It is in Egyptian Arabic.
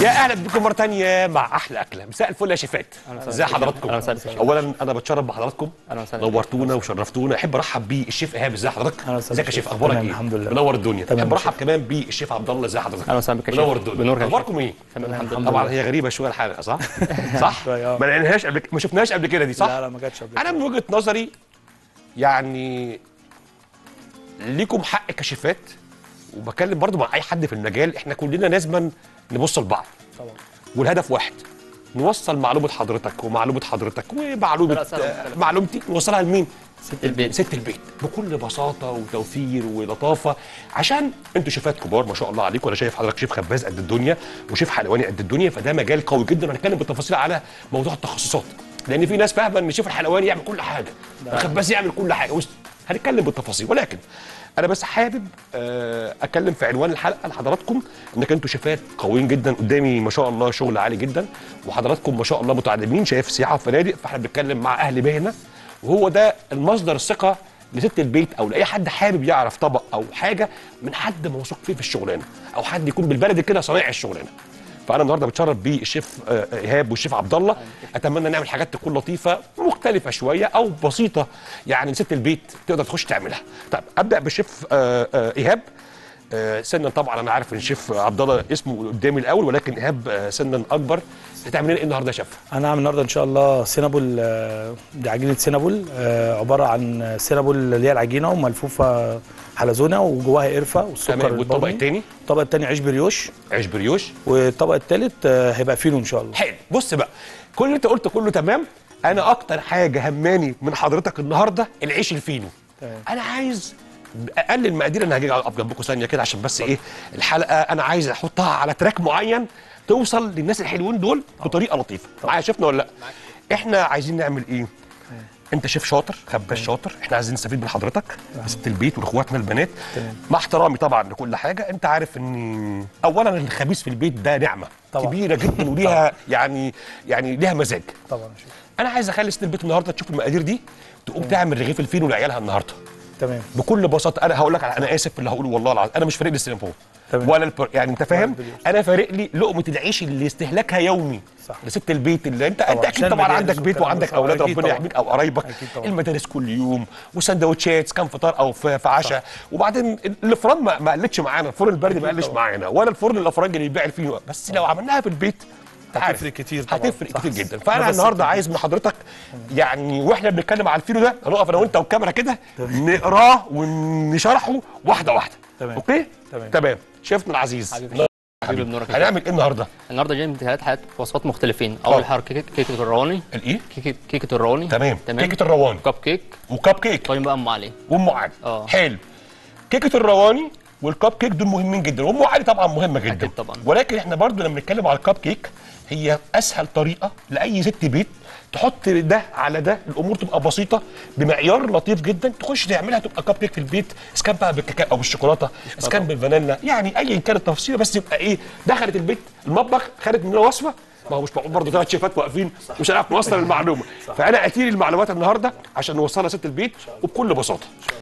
يا اهلا بكم مره تانية مع احلى اكله مساء الفل يا شيفات ازي حضراتكم أهلا وسهلا. اولا انا بتشرف بحضراتكم أهلا وسهلا. نورتونا وشرفتونا احب ارحب بالشيف ايهاب ازي حضرتك أهلا وسهلا ازيك يا شيف. شيف اخبارك تمام، ايه الحمد لله. منور الدنيا تمام احب يا ارحب كمان بالشيف عبد الله ازي حضرتك أهلا وسهلا بك يا منور شيف. الدنيا بنورك يا شيف. اخباركم ايه تمام الحمد الحمد لله طبعا هي غريبه شويه الحلقه صح صح شوية، آه. ما لقيناهاش قبل ما شفناهاش قبل كده دي صح لا لا ما جاتش قبل انا كده. من وجهه نظري يعني ليكم حق كشيفات وبكلم برضو مع اي حد في المجال احنا كلنا لازما نبص لبعض طبعا والهدف واحد نوصل معلومه حضرتك ومعلومه حضرتك ومعلومه لا، سلام، آه، سلام. معلومتي نوصلها لمين؟ ست البيت ست البيت بكل بساطه وتوفير ولطافه عشان انتوا شيفات كبار ما شاء الله عليكم انا شايف حضرتك شيف خباز قد الدنيا وشيف حلواني قد الدنيا فده مجال قوي جدا وهنتكلم بالتفاصيل على موضوع التخصصات لان في ناس فاهمه ان الشيف الحلواني يعمل كل حاجه الخباز يعمل كل حاجه وسط هنتكلم بالتفاصيل ولكن انا بس حابب آه، اتكلم في عنوان الحلقه لحضراتكم انك انتوا شيفات قويين جدا قدامي ما شاء الله شغل عالي جدا وحضراتكم ما شاء الله متعلمين شايف سياحه وفنادق فاحنا بنتكلم مع اهل مهنه وهو ده المصدر الثقه لست البيت او لاي حد حابب يعرف طبق او حاجه من حد موثوق فيه في الشغلانه او حد يكون بالبلدي كده صنايع الشغلانه فانا النهارده بتشرف بالشيف آه، ايهاب والشيف عبد الله اتمنى نعمل حاجات تكون لطيفه مختلفه شويه او بسيطه يعني ست البيت تقدر تخش تعملها طب ابدا بالشيف آه، آه، ايهاب آه، سنا طبعا انا عارف ان الشيف عبد الله اسمه قدامي الاول ولكن ايهاب آه، سنا اكبر هتعمل لنا ايه النهارده يا شيف انا هعمل النهارده ان شاء الله سينابول آه، دي عجينه سينابول آه، عباره عن سينابول اللي هي العجينه وملفوفه حلزونه وجواها قرفه والسكر تمام والطبق البني. الثاني الطبق الثاني عيش بريوش عيش بريوش والطبق الثالث هيبقى فينو ان شاء الله حلو بص بقى كل اللي انت قلته كله تمام انا اكتر حاجه هماني من حضرتك النهارده العيش الفينو تمام. انا عايز اقل المقادير انا هاجي اقف جنبكم ثانيه كده عشان بس ايه الحلقه انا عايز احطها على تراك معين توصل للناس الحلوين دول بطريقه لطيفه معايا شفنا ولا لا احنا عايزين نعمل ايه انت شيف شاطر خباز شاطر احنا عايزين نستفيد من حضرتك ست البيت واخواتنا البنات تمام. مع احترامي طبعا لكل حاجه انت عارف ان اولا الخبيث في البيت ده نعمه طبعا. كبيره جدا وليها يعني يعني ليها مزاج طبعا يا شيخ. انا عايز اخلي ست البيت النهارده تشوف المقادير دي تقوم تعمل رغيف الفينو لعيالها النهارده تمام بكل بساطه انا هقول لك على- انا اسف في اللي هقوله والله العظيم انا مش فارق لي السينابون تمام. ولا البر... يعني انت فاهم البريوش. انا فارق لي لقمه العيش اللي استهلاكها يومي صح. لست البيت اللي انت انت طبعا، اكيد عشان طبعا المدارس عندك بيت والكلام وعندك ده. اولاد أكيد ربنا طبعا. يحميك او قرايبك أكيد طبعا. المدارس كل يوم وسندوتشات كان فطار او في في عشاء وبعدين الافران ما ما قلتش معانا الفرن البردي ما قلش طبعا. معانا ولا الفرن الافرنجي اللي بيبيع الفينو بس لو عملناها في البيت أنت عارف، هتفرق كتير طبعا. هتفرق صح. كتير جدا لا فانا بس النهارده كتير. عايز من حضرتك يعني واحنا بنتكلم على الفيلو ده هنقف انا وانت والكاميرا كده نقراه ونشرحه واحده واحده تمام. اوكي تمام. تمام شيفنا العزيز حبيبي حبيبي بنورك يا شيف. هنعمل ايه النهارده النهارده جاي من ثلاث حاجات وصفات مختلفين اه. اول حاجه كيكه كيكه الرواني الايه كيكه كيكه الرواني تمام تمام كيكه الرواني كب كيك وكب كيك طيب بقى ام علي وام علي اه. حلو كيكه الرواني والكب كيك دول مهمين جدا وام علي طبعا مهمه جدا أكيد طبعا. ولكن احنا برضو لما بنتكلم على الكب كيك هي اسهل طريقه لاي ست بيت تحط ده على ده الامور تبقى بسيطه بمعيار لطيف جدا تخش تعملها تبقى كب كيك في البيت اسكان بقى بالكاكاو او بالشوكولاته اسكان بالفانيلا يعني ايا كانت التفصيله بس يبقى ايه دخلت البيت المطبخ خدت مننا وصفه ما هو مش معقول برضه ثلاث شيفات واقفين مش هنعرف نوصل المعلومه فانا اتيلي المعلومات النهارده عشان نوصلها ست البيت وبكل بساطه